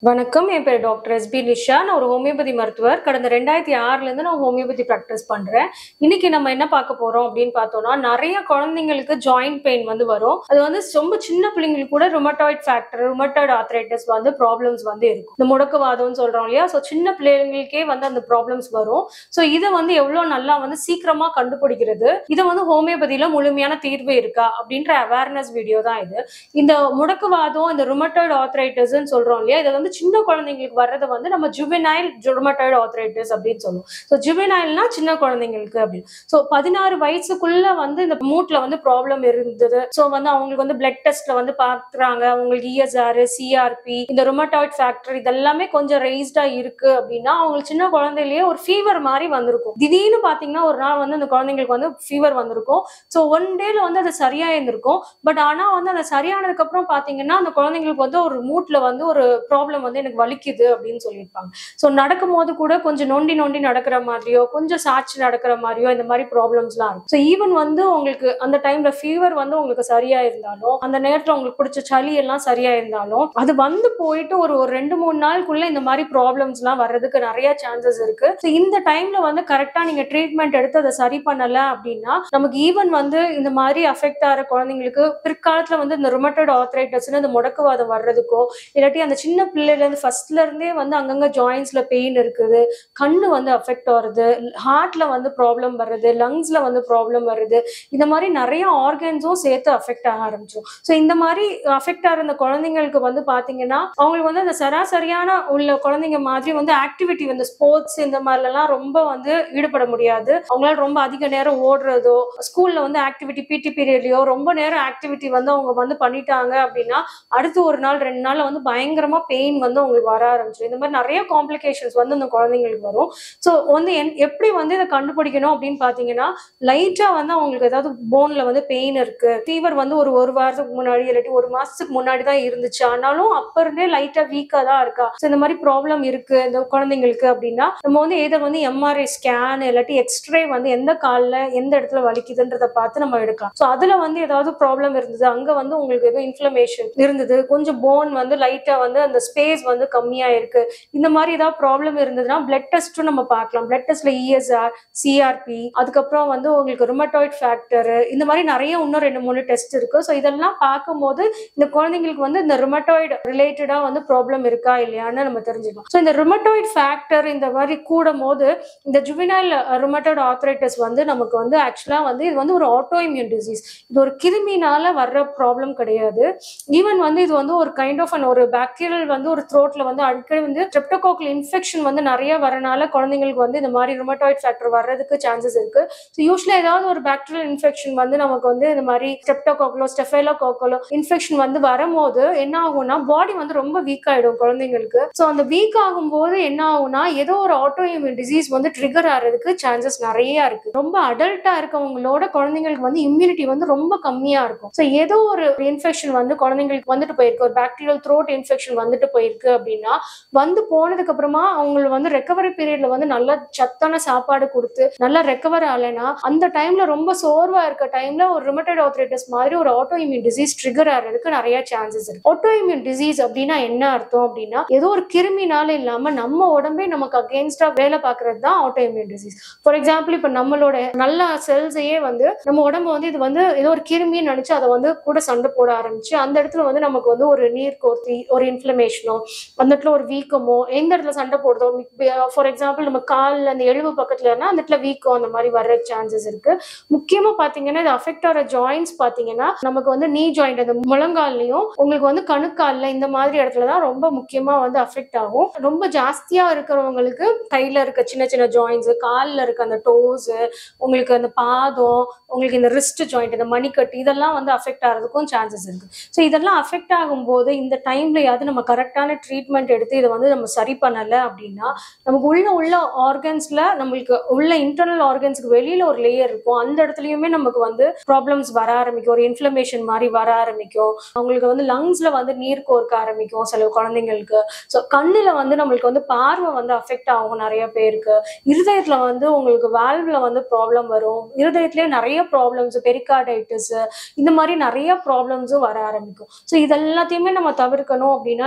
வணக்கம் என் பேர் doctor SP Nisha நான் ஒரு ஹோமியோபதி மருத்துவர் கடந்த ரெண்டாயிரத்தி ஆறுல இருந்து நான் ஹோமியோபதி ப்ராக்டிஸ் பண்றேன் இன்னைக்கு நம்ம என்ன பார்க்க போறோம் அப்படின்னு பார்த்தோம்னா நிறைய குழந்தைங்களுக்கு ஜாயிண்ட் பெயின் வந்து வரும் அது வந்து ரொம்ப சின்ன பிள்ளைங்களுக்கு கூட ருமட்டாய்ட் ஃபேக்டர் ருமட்டாய்டு ஆர்த்ரைட்டிஸ் வந்து ப்ராப்ளம்ஸ் வந்து இருக்கும் இந்த முடக்குவாதம்னு சொல்றோம் இல்லையா ஸோ சின்ன பிள்ளைங்களுக்கே வந்து அந்த ப்ராப்ளம்ஸ் வரும் ஸோ இதை வந்து எவ்வளோ நல்லா வந்து சீக்கிரமா கண்டுபிடிக்கிறது இதை வந்து ஹோமியோபதியில முழுமையான தீர்வு இருக்கா அப்படின்ற அவேர்னஸ் வீடியோ தான் இது இந்த முடக்குவாதம் இந்த ருமட்டாய்டு ஆர்த்ரைட்டிஸ்ன்னு சொல்றோம் இல்லையா இதை வந்து சின்ன குழந்தைங்களுக்கு வர்றதை வந்து நம்ம ஜுவெனைல் ருமட்டாய்டு ஆர்த்ரைட்டிஸ் அப்படின்னு சொல்லுவோம் ஸோ ஜுவெனைல்னா சின்ன குழந்தைங்களுக்கு அப்படின்னு ஸோ பதினாறு வயசுக்குள்ள வந்து இந்த மூட்ல வந்து ப்ராப்ளம் இருந்தது ஸோ வந்து அவங்களுக்கு வந்து பிளட் டெஸ்ட்ல வந்து பார்க்குறாங்க அவங்களுக்கு இஎஸ்ஆர் சிஆர்பி இந்த ருமட்டாய்ட் ஃபேக்டர் இதெல்லாமே கொஞ்சம் ரைஸ்டா இருக்கு அப்படின்னா அவங்களுக்கு சின்ன குழந்தையிலேயே ஒரு ஃபீவர் மாதிரி வந்திருக்கும் திடீர்னு பாத்தீங்கன்னா ஒரு நாள் வந்து அந்த குழந்தைங்களுக்கு வந்து ஃபீவர் வந்திருக்கும் ஸோ ஒன் டேல வந்து அது சரியா இருந்திருக்கும் பட் ஆனா வந்து அந்த சரியானதுக்கு அப்புறம் பாத்தீங்கன்னா அந்த குழந்தைங்களுக்கு வந்து ஒரு மூட்ல வந்து ஒரு ப்ராப்ளம் வந்து எனக்கு வலிக்குது அப்படின்னு சொல்லியிருப்பாங்க ஸோ நடக்கும் போது கூட கொஞ்சம் நொண்டி நொண்டி நடக்கிற மாதிரியோ கொஞ்சம் சாட்சி நடக்கிற மாதிரியோ இந்த மாதிரி ப்ராப்ளம்ஸ்லாம் இருக்கும் ஸோ ஈவன் வந்து உங்களுக்கு அந்த டைம்ல ஃபீவர் வந்து உங்களுக்கு சரியா இருந்தாலும் அந்த நேரத்துல உங்களுக்கு பிடிச்ச சளி எல்லாம் சரியா இருந்தாலும் அது வந்து போயிட்டு ஒரு ஒரு ரெண்டு மூணு நாளுக்குள்ள இந்த மாதிரி ப்ராப்ளம்ஸ் எல்லாம் வர்றதுக்கு நிறைய சான்சஸ் இருக்கு ஸோ இந்த டைம்ல வந்து கரெக்டா நீங்க ட்ரீட்மெண்ட் எடுத்து அதை சரி பண்ணல அப்படின்னா நமக்கு ஈவன் வந்து இந்த மாதிரி அஃபெக்ட் ஆகிற குழந்தைங்களுக்கு பிற்காலத்துல வந்து இந்த ருமட்டட் ஆர்த்ரைட்டஸ்னு இந்த முடக்குவாதம் வர்றதுக்கோ இல்லாட்டி அந்த சின்ன பிள்ளையில இருந்து ஃபர்ஸ்ட்ல இருந்தே வந்து அங்கங்க ஜாயின்ஸ்ல பெயின் இருக்குது கண்ணு வந்து அஃபெக்ட் ஆகுறது ஹார்ட்ல வந்து ப்ராப்ளம் வருது லங்ஸ்ல வந்து ப்ராப்ளம் வருது இந்த மாதிரி நிறைய ஆர்கன்ஸும் சேர்த்து அஃபெக்ட் ஆக ஆரம்பிச்சிடும் ஸோ இந்த மாதிரி அஃபெக்ட் ஆகிற இந்த குழந்தைங்களுக்கு வந்து பாத்தீங்கன்னா அவங்களுக்கு வந்து அந்த சராசரியான உள்ள குழந்தைங்க மாதிரி வந்து ஆக்டிவிட்டி வந்து ஸ்போர்ட்ஸ் இந்த மாதிரிலாம் ரொம்ப வந்து ஈடுபட முடியாது அவங்களால ரொம்ப அதிக நேரம் ஓடுறதோ ஸ்கூல்ல வந்து ஆக்டிவிட்டி பிடி பீரியட்லயோ ரொம்ப நேரம் ஆக்டிவிட்டி வந்து அவங்க வந்து பண்ணிட்டாங்க அப்படின்னா அடுத்து ஒரு நாள் ரெண்டு நாள்ல வந்து பயங்கரமா பெயின் வந்து அவங்களுக்கு வர ஆரம்பிச்சிடும் இந்த மாதிரி நிறைய காம்ப்ளிகேஷன்ஸ் வந்து அந்த குழந்தைங்களுக்கு வரும் ஸோ வந்து என்- எப்படி வந்து இதை கண்டுபிடிக்கணும் அப்படின்னு பாத்தீங்கன்னா லைட்டா வந்து அவங்களுக்கு ஏதாவது போன்ல வந்து பெயின் இருக்கு ஃபீவர் வந்து ஒரு ஒரு வாரத்துக்கு முன்னாடி இல்லாட்டி ஒரு மாசத்துக்கு முன்னாடி தான் இருந்துச்சு ஆனாலும் அப்ப இருந்தே லைட்டா வீக்கா தான் இருக்கா ஸோ இந்த மாதிரி ப்ராப்ளம் இருக்கு இந்த குழந்தைங்களுக்கு அப்படின்னா நம்ம வந்து எதை வந்து எம்ஆர்ஐ ஸ்கேன் இல்லாட்டி எக்ஸ்ரே வந்து எந்த கால்ல எந்த இடத்துல வலிக்குதுன்றத பார்த்து நம்ம எடுக்கலாம் ஸோ அதுல வந்து ஏதாவது ப்ராப்ளம் இருந்தது அங்க வந்து உங்களுக்கு எதுவும் இன்ஃப்ளமேஷன் இருந்தது கொஞ்சம் போன் வந்து லைட்டா வந்து அந்த ஸ்பேஸ் வந்து கம்மியா இருக்கு இந்த மாதிரி ஏதாவது ப்ராப்ளம் இருந்ததுன்னா பிளட் டெஸ்ட்டும் நம்ம பார்க்கலாம் பிளட் டெஸ்ட்ல இஎஸ்ஆர் சிஆர்பி அதுக்கப்புறம் வந்து உங்களுக்கு ருமட்டாய்ட் ஃபேக்டர் இந்த மாதிரி நிறைய இன்னும் ரெண்டு மூணு டெஸ்ட் இருக்கு ஸோ இதெல்லாம் பார்க்கும்போது இந்த குழந்தைங்களுக்கு வந்து இந்த ருமட்டாய்டு ரிலேட்டடா வந்து ப்ராப்ளம் இருக்கா இல்லையான்னு நம்ம தெரிஞ்சுக்கலாம் ஸோ இந்த ருமட்டாய்ட் ஃபேக்டர் இந்த மாதிரி கூடும் போது இந்த ஜுவினைல் ருமட்டாய்டு ஆர்த்ரைட்டிஸ் வந்து நமக்கு வந்து ஆக்சுவலா வந்து இது வந்து ஒரு ஆட்டோ இம்யூன் டிசீஸ் இது ஒரு கிருமினால வர்ற ப்ராப்ளம் கிடையாது ஈவன் வந்து இது வந்து ஒரு கைண்ட் ஆஃப் ஒரு பாக்டீரியல் வந்து ஒரு த்ரோட்ல வந்து அடிக்கடி வந்து ஸ்ட்ரெப்டோகோக்கல் இன்ஃபெக்ஷன் வந்து நிறைய வரனால குழந்தைங்களுக்கு வந்து இந்த மாதிரி ருமட்டாய்ட் ஃபேக்டர் வர்றதுக்கு சான்சஸ் இருக்கு ஸோ யூஸ்வலா ஏதாவது ஒரு பாக்டீரியல் இன்ஃபெக்ஷன் வந்து நமக்கு வந்து இந்த மாதிரி ஸ்ட்ரெப்டோகோக்கலோ ஸ்டெஃபைலோகோக்கலோ இன்ஃபெக்ஷன் வந்து வரும்போது என்ன ஆகும்னா பாடி வந்து ரொம்ப வீக் ஆயிடும் குழந்தைங்களுக்கு ஸோ அந்த வீக் ஆகும்போது என்ன ஆகும்னா ஏதோ ஒரு ஆட்டோ இம்யூன் டிசீஸ் வந்து ட்ரிகர் ஆகிறதுக்கு சான்சஸ் நிறைய இருக்கு ரொம்ப அடல்ட்டா இருக்கவங்களோட குழந்தைங்களுக்கு வந்து இம்யூனிட்டி வந்து ரொம்ப கம்மியா இருக்கும் ஸோ ஏதோ ஒரு இன்ஃபெக்ஷன் வந்து குழந்தைங்களுக்கு வந்துட்டு போயிருக்கு ஒரு பாக்டீரியல் த்ரோட் இன்ஃபெக்ஷன் வந்துட்டு போயிருக்கு அப்படின்னா வந்து போனதுக்கு அப்புறமா அவங்க வந்து ரெக்கவரி பீரியட்ல வந்து நல்ல சத்தான சாப்பாடு கொடுத்து நல்லா ரெக்கவர் ஆகலைன்னா அந்த டைம்ல ரொம்ப சோர்வா இருக்க டைம்ல ஒரு ரிமட்டட் ஆர்த்ரைட்டிஸ் மாதிரி ஒரு ஆட்டோ இம்யூன் டிசீஸ் ட்ரிகர் ஆகிறதுக்கு நிறைய சான்சஸ் இருக்கு ஆட்டோ இம்யூன் டிசீஸ் அப்படின்னா என்ன அர்த்தம் அப்படின்னா ஏதோ ஒரு கிருமினால இல்லாம நம்ம உடம்பே நமக்கு அகேன்ஸ்டா வேலை பார்க்கறது தான் auto immune disease for example இப்ப நம்மளோட நல்ல செல்ஸையே வந்து நம்ம உடம்பு வந்து இது வந்து ஏதோ ஒரு கிருமின்னு நினைச்சு அதை வந்து கூட சண்டை போட ஆரம்பிச்சு அந்த இடத்துல வந்து நமக்கு வந்து ஒரு நீர் கோர்த்தி ஒரு இன்ஃப்ளமேஷனோ அந்த இடத்துல ஒரு வீக்கமோ எந்த இடத்துல சண்டை போடுதோ ஃபார் எக்ஸாம்பிள் நம்ம கால்ல அந்த எலும்பு பக்கத்துல இருந்தா அந்த இடத்துல வீக்கம் அந்த மாதிரி வர்ற சான்சஸ் இருக்கு முக்கியமா பாத்தீங்கன்னா இது அஃபெக்ட் ஆகிற ஜாயின்ஸ் பாத்தீங்கன்னா நமக்கு வந்து நீ ஜாயிண்ட் அந்த முழங்கால்லையும் உங்களுக்கு வந்து கணுக்கால்ல இந்த மாதிரி இடத்துல தான் ரொம்ப முக்கியமா வந்து அஃபெக்ட் ஆகும் ரொம்ப ஜாஸ்தியா இருக்கிறவங்களுக்கு கையில இருக்க சின்ன சின்ன ஜாயின்ஸ் கால்ல இருக்க அந்த டோஸ் உங்களுக்கு அந்த பாதம் உங்களுக்கு இந்த ரிஸ்ட் ஜாயிண்ட் இந்த மணிக்கட்டு இதெல்லாம் வந்து அஃபெக்ட் ஆகிறதுக்கும் சான்சஸ் இருக்கு ஸோ இதெல்லாம் அஃபெக்ட் ஆகும்போது இந்த டைம்லயாவது நம்ம கரெக்டான ட்ரீட்மெண்ட் எடுத்து இதை வந்து நம்ம சரி பண்ணலை அப்படின்னா நமக்கு உள்ள உள்ள ஆர்கன்ஸ்ல நம்மளுக்கு உள்ள இன்டர்னல் ஆர்கன்ஸ்க்கு வெளியில ஒரு லேயர் இருக்கும் அந்த இடத்துலயுமே நமக்கு வந்து ப்ராப்ளம்ஸ் வர ஆரம்பிக்கும் ஒரு இன்ஃப்ளமேஷன் மாதிரி வர ஆரம்பிக்கும் அவங்களுக்கு வந்து லங்ஸ்ல வந்து நீர் கோர்க்க ஆரம்பிக்கும் சில குழந்தைங்களுக்கு ஸோ கண்ணுல வந்து நம்மளுக்கு வந்து பார்வை வந்து அஃபெக்ட் ஆகும் நிறைய பேருக்கு இருதயத்துல வந்து உங்களுக்கு வால்வ்ல வந்து ப்ராப்ளம் வரும் இருதயத்திலேயே நிறைய ப்ராப்ளம்ஸ் பெரிகார்டைட்டிஸ் இந்த மாதிரி நிறைய ப்ராப்ளம்ஸும் வர ஆரம்பிக்கும் ஸோ இதெல்லாத்தையுமே நம்ம தவிர்க்கணும் அப்படின்னா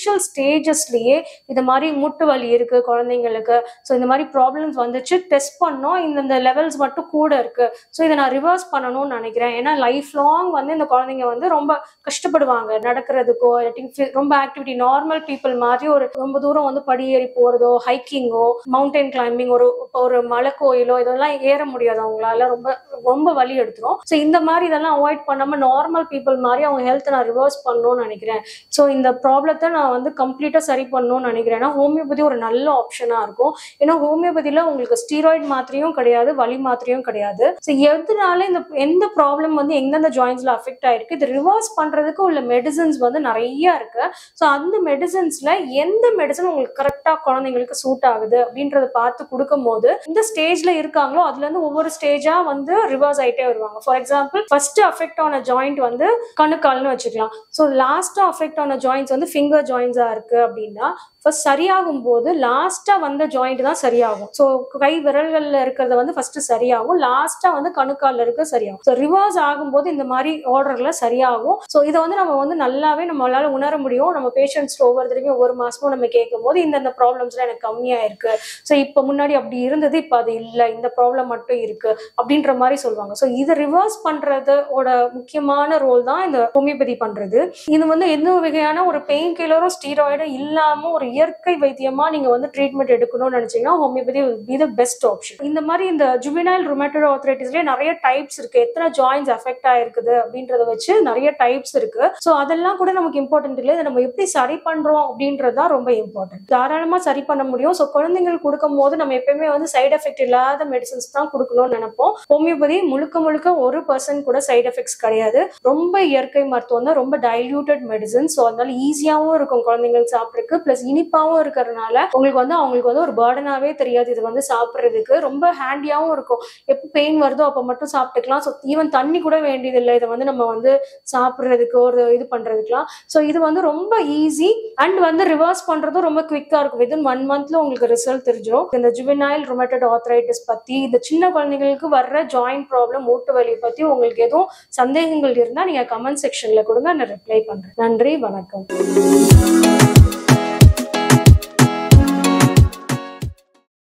இனிஷியல் ஸ்டேஜஸ்லயே இது மாதிரி முட்டு வலி இருக்கு குழந்தைங்களுக்கு ஸோ இந்த மாதிரி ப்ராப்ளம்ஸ் வந்துச்சு டெஸ்ட் பண்ணோம் இந்த லெவல்ஸ் மட்டும் கூட இருக்கு ஸோ இதை நான் ரிவர்ஸ் பண்ணணும்னு நினைக்கிறேன் ஏன்னா லைஃப் லாங் வந்து இந்த குழந்தைங்க வந்து ரொம்ப கஷ்டப்படுவாங்க நடக்கிறதுக்கோ இல்லாட்டி phy- ரொம்ப ஆக்டிவிட்டி நார்மல் பீப்புள் மாதிரி ஒரு ரொம்ப தூரம் வந்து படியேறி போறதோ ஹைக்கிங்கோ மவுண்டைன் கிளைம்பிங் ஒரு ஒரு மலை கோயிலோ இதெல்லாம் ஏற முடியாது அவங்களால ரொம்ப ரொம்ப வலி எடுத்துரும் ஸோ இந்த மாதிரி இதெல்லாம் அவாய்ட் பண்ணாம நார்மல் பீப்புள் மாதிரி அவங்க ஹெல்த் நான் ரிவர்ஸ் பண்ணணும்னு நினைக்கிறேன் ஸோ இந்த ப்ராப்ளத்தை நான் வந்து கம்ப்ளீட்டாக சரி பண்ணணும்னு நினைக்கிறேன் ஏன்னா ஹோமியோபதி ஒரு நல்ல ஆப்ஷனாக இருக்கும் ஏன்னா ஹோமியோபதியில் உங்களுக்கு ஸ்டீராய்டு மாத்திரையும் கிடையாது வலி மாத்திரையும் கிடையாது ஸோ எதனால இந்த எந்த ப்ராப்ளம் வந்து எந்தெந்த ஜாயின்ஸ்ல அஃபெக்ட் ஆயிருக்கு இது ரிவர்ஸ் பண்றதுக்கு உள்ள மெடிசன்ஸ் வந்து நிறைய இருக்கு ஸோ அந்த மெடிசன்ஸ்ல எந்த மெடிசன் உங்களுக்கு கரெக்டாக குழந்தைங்களுக்கு சூட் ஆகுது அப்படின்றத பார்த்து கொடுக்கும்போது இந்த ஸ்டேஜ்ல இருக்காங்களோ அதுல இருந்து ஒவ்வொரு ஸ்டேஜா வந்து ரிவர்ஸ் ஆயிட்டே வருவாங்க ஃபார் எக்ஸாம்பிள் ஃபர்ஸ்ட் அஃபெக்ட் ஆன ஜாயிண்ட் வந்து கணுக்கால்னு வச்சுக்கலாம் ஸோ லாஸ்டா அஃபெக்ட் ஆன ஜாயின்ஸ் வந்து ஃபிங்கர் ஜாயின்ஸா இருக்கு அப்படின்னா ஃபர்ஸ்ட் சரியாகும் போது லாஸ்டா வந்த ஜாயிண்ட் தான் சரியாகும் ஸோ கை விரல்கள்ல இருக்கிறது வந்து ஃபர்ஸ்ட் சரியாகும் லாஸ்டா வந்து கணுக்கால்ல இருக்க சரியாகும் ஸோ ரிவர்ஸ் ஆகும்போது இந்த மாதிரி ஆர்டர்ல சரியாகும் ஸோ இதை வந்து நம்ம வந்து நல்லாவே நம்மளால உணர முடியும் நம்ம பேஷண்ட்ஸ் ஒவ்வொரு தடவையும் ஒவ்வொரு மாசமும் நம்ம கேட்கும் போது இந்தந்த ப்ராப்ளம்ஸ்லாம் எனக்கு கம்மியா இருக்கு ஸோ இப்போ முன்னாடி அப்படி இருந்தது இப்போ அது இல்லை இந்த ப்ராப்ளம் மட்டும் இருக்கு அப்படின்ற மாதிரி சொல்லுவாங்க ஸோ இதை ரிவர்ஸ் பண்றதோட முக்கியமான ரோல் தான் இந்த ஹோமியோபதி பண்றது இது வந்து எந்த வகையான ஒரு பெயின் கில்லரும் ஸ்டீராய்டும் இல்லாம ஒரு இயற்கை வைத்தியமா நீங்க வந்து ட்ரீட்மெண்ட் எடுக்கணும்னு நினைச்சீங்கன்னா homeopathy be the best option இந்த மாதிரி இந்த ஜுவினைல் ருமேட்டட் ஆர்த்ரைட்டிஸ்லயே நிறைய டைப்ஸ் இருக்கு எத்தனை ஜாயின்ஸ் அஃபெக்ட் ஆயிருக்குது அப்படின்றத வச்சு நிறைய டைப்ஸ் இருக்கு ஸோ அதெல்லாம் கூட நமக்கு இம்பார்ட்டன்ட் இல்லை இதை நம்ம எப்படி சரி பண்றோம் அப்படின்றது தான் ரொம்ப இம்பார்ட்டன்ட் தாராளமா சரி பண்ண முடியும் ஸோ குழந்தைங்களுக்கு கொடுக்கும் போது நம்ம எப்பயுமே வந்து சைடு எஃபெக்ட் இல்லாத மெடிசன்ஸ் தான் கொடுக்கணும்னு நினைப்போம் ஹோமியோபதி முழுக்க முழுக்க ஒரு பர்சன்ட் கூட சைடு எஃபெக்ட்ஸ் கிடையாது ரொம்ப இயற்கை மருத்துவம் தான் ரொம்ப டைல்யூட்டட் மெடிசன் ஸோ அதனால ஈஸியாகவும் இருக்கும் குழந்தைங்களுக்கு சாப்பிட்றதுக்கு ப்ளஸ் இனிப்பாகவும் இருக்கிறதுனால உங்களுக்கு வந்து அவங்களுக்கு வந்து ஒரு பேர்டனாவே தெரியாது இது வந்து சாப்பிட்றதுக்கு ரொம்ப ஹேண்டியாகவும் இருக்கும் எப்போ பெயின் வருதோ அப்போ மட்டும் சாப்பிட்டுக்கலாம் ஸோ ஈவன் தண்ணி கூட வேண்டியதில்லை இதை வந்து நம்ம வந்து சாப்பிட்றதுக்கு ஒரு இது பண்றதுக்குலாம் ஸோ இது வந்து ரொம்ப ஈஸி அண்ட் வந்து ரிவர்ஸ் பண்றதும் ரொம்ப குவிக்கா இருக்கும் வித்தின் ஒன் மந்த்ல உங்களுக்கு ரிசல்ட் தெரிஞ்சிடும் இந்த ஜுவினைல் ரொமேட்டட் ஆர்த்ரைட்டிஸ் பத்தி இந்த சின்ன குழந்தைங்களுக்கு வர்ற ஜாயிண்ட் ப்ராப்ளம் மூட்டு வலி பத்தி உங்களுக்கு எதுவும் சந்தேகங்கள் இருந்தா நீங்க கமெண்ட் செக்ஷன்ல கொடுங்க நான் ரிப்ளை பண்றேன் நன்றி வணக்கம்